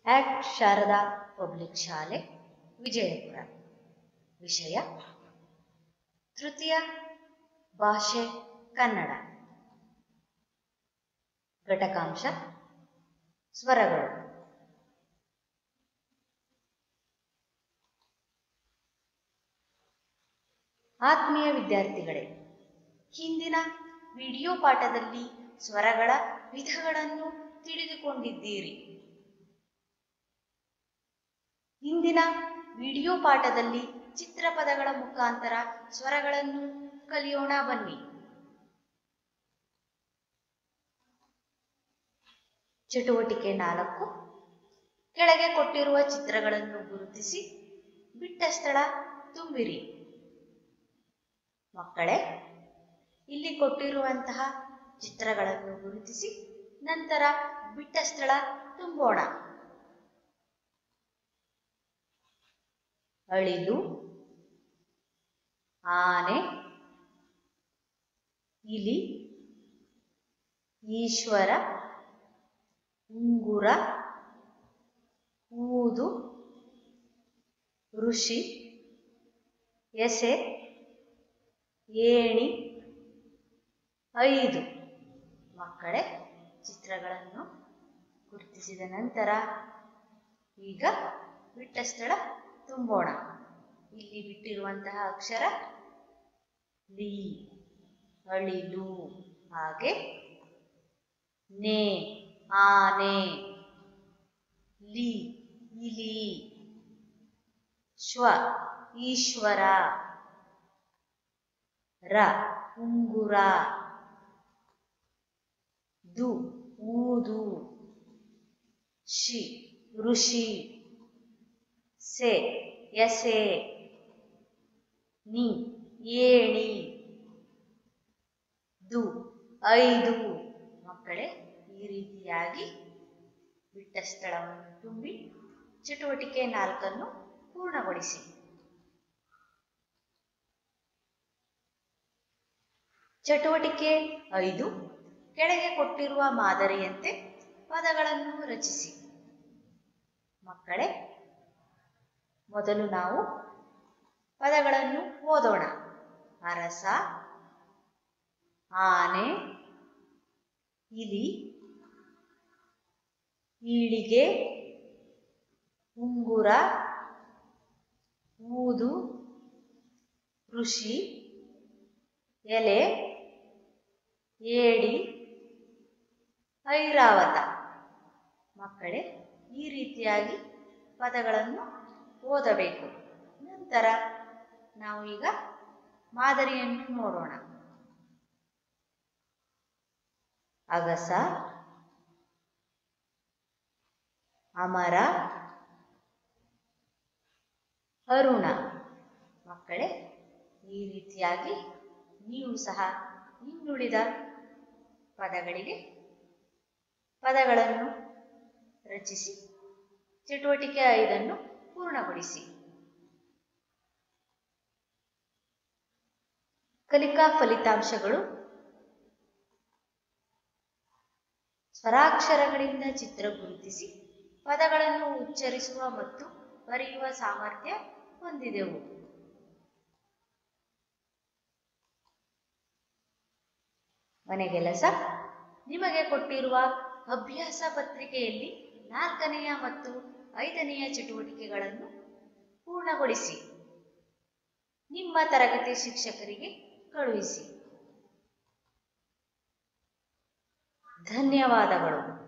act Sharada public ಶಾಲೆ ವಿಜಯಪುರ ವಿಷಯ ತೃತೀಯ ಭಾಷೆ ಕನ್ನಡ ಘಟಕಾಂಶ ಸ್ವರಗಳು ಆತ್ಮೀಯ ವಿದ್ಯಾರ್ಥಿಗಳೇ ಹಿಂದಿನ ವಿಡಿಯೋ ಪಾಠದಲ್ಲಿ ಸ್ವರಗಳ ವಿಧಗಳನ್ನು ತಿಳಿದುಕೊಂಡಿದ್ದೀರಿ ಇಂದಿನ ವಿಡಿಯೋ ಪಾಠದಲ್ಲಿ ಚಿತ್ರಪದಗಳ ಮುಖಾಂತರ ಸ್ವರಗಳನ್ನು ಕಲಿಯೋಣ ಬನ್ನಿ ಚಟುವಟಿಕೆ ನಾಲ್ಕು ಕೆಳಗೆ ಕೊಟ್ಟಿರುವ ಚಿತ್ರಗಳನ್ನು ಗುರುತಿಸಿ ಬಿಟ್ಟ ಸ್ಥಳ ತುಂಬಿರಿ ಮಕ್ಕಳೇ ಇಲ್ಲಿ ಕೊಟ್ಟಿರುವಂತಹ ಚಿತ್ರಗಳನ್ನು ಗುರುತಿಸಿ ನಂತರ ಬಿಟ್ಟ ಸ್ಥಳ ತುಂಬೋಣ ಅಳಿಲು ಆನೆ ಇಲಿ ಈಶ್ವರ ಉಂಗುರ ಊದು ಋಷಿ ಎಸೆ ಏಣಿ ಐದು ಮಕ್ಕಳೇ ಚಿತ್ರಗಳನ್ನು ಗುರುತಿಸಿದ ನಂತರ ಈಗ ಬಿಟ್ಟ ಸ್ಥಳ ತುಂಬೋಣ ಇಲ್ಲಿ ಬಿಟ್ಟಿರುವಂತಹ ಅಕ್ಷರ ಲಿ ಅಳಿಲು ಹಾಗೆ ನೇ ಆನೆ ಲಿ ಇಲಿ ಶ್ವ ಈಶ್ವರ ರ ಉಂಗುರ ದು ಊದು ಶಿ ಋಷಿ ಸೆ ಎಸೆ ನಿ ಏಣಿ ದು ಐದು ಮಕ್ಕಳೇ ಈ ರೀತಿಯಾಗಿ ಬಿಟ್ಟ ಸ್ಥಳವನ್ನು ತುಂಬಿ ಚಟುವಟಿಕೆ ನಾಲ್ಕನ್ನು ಪೂರ್ಣಗೊಳಿಸಿ ಚಟುವಟಿಕೆ ಐದು ಕೆಳಗೆ ಕೊಟ್ಟಿರುವ ಮಾದರಿಯಂತೆ ಪದಗಳನ್ನು ರಚಿಸಿ ಮಕ್ಕಳೇ ಮೊದಲು ನಾವು ಪದಗಳನ್ನು ಓದೋಣ ಅರಸ ಆನೆ ಇಲಿ ಈಳಿಗೆ ಉಂಗುರ ಊದು ಋಷಿ ಎಲೆ ಏಡಿ ಐರಾವತ ಮಕ್ಕಳೇ ಈ ರೀತಿಯಾಗಿ ಪದಗಳನ್ನು ಓದಬೇಕು ನಂತರ ನಾವು ಈಗ ಮಾದರಿಯನ್ನು ನೋಡೋಣ ಅಗಸ ಅಮರ ಅರುಣ ಮಕ್ಕಳೇ ಈ ರೀತಿಯಾಗಿ ನೀವು ಸಹ ಇನ್ನುಳಿದ ಪದಗಳಿಗೆ ಪದಗಳನ್ನು ರಚಿಸಿ ಚಟುವಟಿಕೆ ಐದನ್ನು ಪೂರ್ಣಗೊಳಿಸಿ ಕಲಿಕಾ ಫಲಿತಾಂಶಗಳು ಸ್ವರಾಕ್ಷರಗಳಿಂದ ಚಿತ್ರ ಗುರುತಿಸಿ ಪದಗಳನ್ನು ಉಚ್ಚರಿಸುವ ಮತ್ತು ಬರೆಯುವ ಸಾಮರ್ಥ್ಯ ಹೊಂದಿದೆವು ಮನೆಗೆಲಸ ನಿಮಗೆ ಕೊಟ್ಟಿರುವ ಅಭ್ಯಾಸ ಪತ್ರಿಕೆಯಲ್ಲಿ ನಾಲ್ಕನೆಯ ಮತ್ತು ಐದನೆಯ ಚಟುವಟಿಕೆಗಳನ್ನು ಪೂರ್ಣಗೊಳಿಸಿ ನಿಮ್ಮ ತರಗತಿ ಶಿಕ್ಷಕರಿಗೆ ಕಳುಹಿಸಿ ಧನ್ಯವಾದಗಳು